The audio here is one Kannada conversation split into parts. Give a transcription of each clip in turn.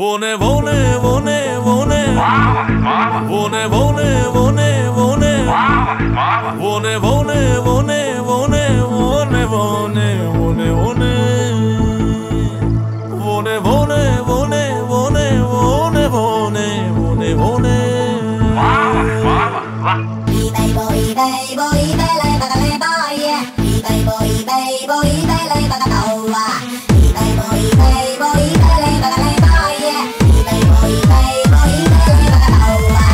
Vone, vone, vone, vone. Vone, vone, vone, vone. Vone, vone, vone, vone, vone, vone, vone, vone. Vone, vone, vone, vone, vone, vone, vone, vone. eBay boy, eBay boy, eBay lại bạc lê boy, yeah. eBay boy, eBay boy, eBay lại bạc đầu à. eBay boy, eBay boy, eBay lại bạc lê boy, yeah. eBay boy, eBay boy, eBay lại bạc đầu à.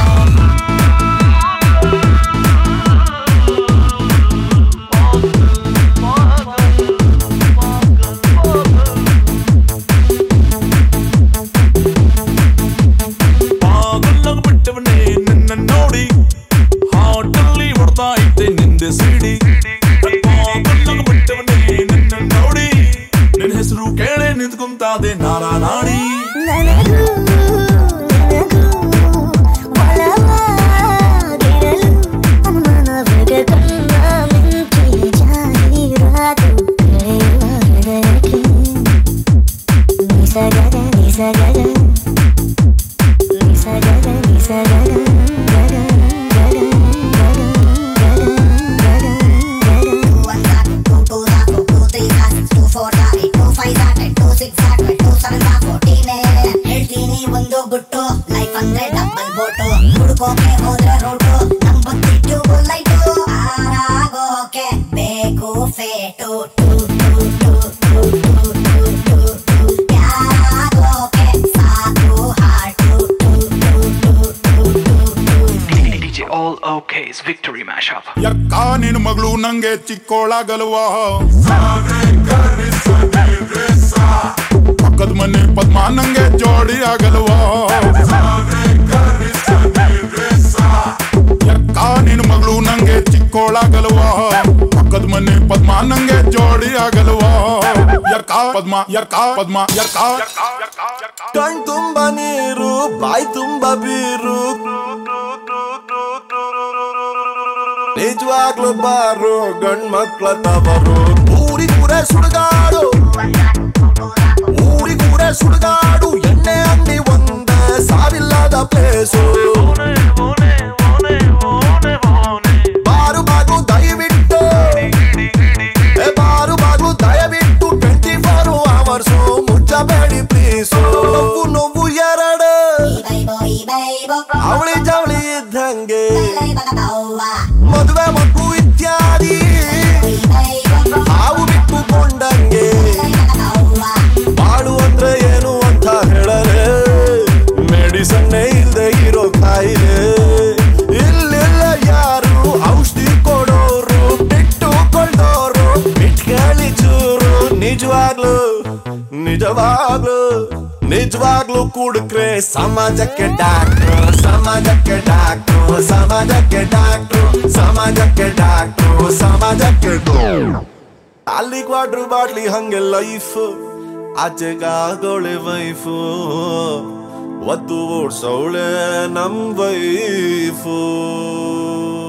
ಪಾಗಲ್ಲಾಗ ಬಿಟ್ಟವನೇ ನಿನ್ನ ನೋಡಿ ಹಾಟಲ್ಲಿ ಹೊಡ್ತಾ ಇದ್ದೆ ನಿಂದೆ ಸಿಡಿ ಪಾಗಲ್ಲಾಗ ಬಿಟ್ಟವನೇ ನಿನ್ನ ನೋಡಿ ನಿನ್ನ ಹೆಸರು ಕೇಳೆ ನಿಂತ್ಕೊಂತಾದೆ ನಾರ ನಾಡಿ ನನಗೂ ನಿನಗೂ ಒಳವಾಗಿರಲು ಅನುಮಾನವಿದೆ ಕಣ್ಣ ಮಿಂಚಿನ ಜಾಹೀರಾತು ಬೆಳೆಯುವ ಹೃದಯಕ್ಕೆ ನಿಸಗದ ನಿಸಗದ ನಿಸಗದ ನಿಸಗದ ಗಗ ಗಗ ಗಗ ಗಗ ಗಗ ಗಗ Two one that, two two that, two three that, two four that, two five that, two six that, two seven that, fourteen. ಹೇಳ್ತೀನಿ ಒಂದು ಗುಟ್ಟು ಲೈಫ್ ಅಂದ್ರೆ ಡಬಲ್ ಬೋಟು ಹುಡುಕೋಕೆ ಹೋದ್ರೆ ರೋಟು ನಮ್ ಬತ್ತಿಟ್ಟು ಲೈಟು ಆರಾಗೋಕೆ ಬೇಕು ಫೇಟು ಟು ಟು ಟು ಟು ಟು ಟು ಟು ಟು ಯಾರಾಗೋಕೆ ಸಾಕು ಹಾಟು ಟು ಟು ಟು ಟು ಟು ಟು DJ All OK's Victory Mashup. ಯಕ್ಕ ನಿನ್ ಮಗಳು ನಂಗೆ ಚಿಕ್ಕೋಳಾಗಲ್ವ ಪಕ್ಕದ ಮನೆ ಪದ್ಮ ನಂಗೆ ಜೋಡಿ ಆಗಲ್ವ ಯಕ್ಕ ನಿನ್ ಮಗಳು ನಂಗೆ ಚಿಕ್ಕೋಳಾಗಲ್ವ ಪಕ್ಕದ ಮನೆ ಪದ್ಮ ನಂಗೆ ಜೋಡಿ ಆಗಲ್ವ ಯಕ್ಕ ಪದ್ಮ ಯಕ್ಕ ಪದ್ಮ ಯಕ್ಕ ಕಣ್ ತುಂಬ ನೀರು ಬಾಯಿ ತುಂಬ ಬೀರು ನಿಜವಾಗ್ಲು ಬಾರು ಗಂಡ್ ಮಕ್ಳ ತವರು ಊರಿಗೂರೇ ಸುಡುಗಾಡು ಊರಿಗೂರೇ ಸುಡುಗಾಡು ಎಣ್ಣೆ ಅಂಗಡಿ ಒಂದೇ ಸಾವಿಲ್ಲದ ಪ್ಲೇಸು ಬಾರು ಬಾಗ್ಲು ದಯವಿಟ್ಟು ಏ ಬಾರು ಬಾಗ್ಲು ದಯವಿಟ್ಟು ಟ್ವೆಂಟಿ ಫೋರ್ ಅವರ್ಸು ಮುಚ್ಚಬೇಡಿ ಪ್ಲೀಸು ನೋವು ನೋವು ಎರಡು ಬೈ ಬೈ ಬೈ ಬೈ ಅವಳಿ ಜವಳಿ ಇದ್ದಂಗೆ ಲೈ ಬಗದವ್ವ ಮದುವೆ ಮಗು ಇತ್ಯಾದಿ ಬೈ ಬೈ ಬೈ ಹಾವು ಬಿಟ್ಟುಕೊಂಡಂಗೆ ಬಗದವ್ವ ಬಾಳು ಅಂದ್ರೆ ಏನು ಅಂತ ಹೇಳರೆ ಮೆಡಿಸನ್ನೇ ಇಲ್ದೆ ಇರೋ ಕಾಯಿಲೆ ಇಲ್ಲೆಲ್ಲ ಯಾರು ಔಷಧಿ ಕೊಡೋರು ಬಿಟ್ಟುಕೊಳ್ಳೋರು ಬಿಟ್ಕಳಿ ಚೂರು ನಿಜವಾಗ್ಲು ನಿಜವಾಗ್ಲು ನಿಜವಾಗ್ಲು ಕುಡುಕ್ರೆ ಸಮಾಜಕ್ಕೆ ಡಾಕ್ಟ್ರು ಸಮಾಜಕ್ಕೆ ಡಾಕ್ಟ್ರು ಸಮಾಜಕ್ಕೆ ಡಾಕ್ಟ್ರು ಸಮಾಜಕ್ಕೆ ಡಾಕ್ಟ್ರು ಸಮಾಜಕ್ಕೆ ಡಾಕ್ಟ್ರು ಅಲ್ಲಿ ಕ್ವಾಡ್ರು ಬಾಟ್ಲಿ ಹಂಗೆ ಲೈಫ್ ಆಚೆಗಾಗೋಳೆ ವೈಫು ಒದ್ದು ಓಡ್ಸವಳೆ ನಮ್ ವೈಫು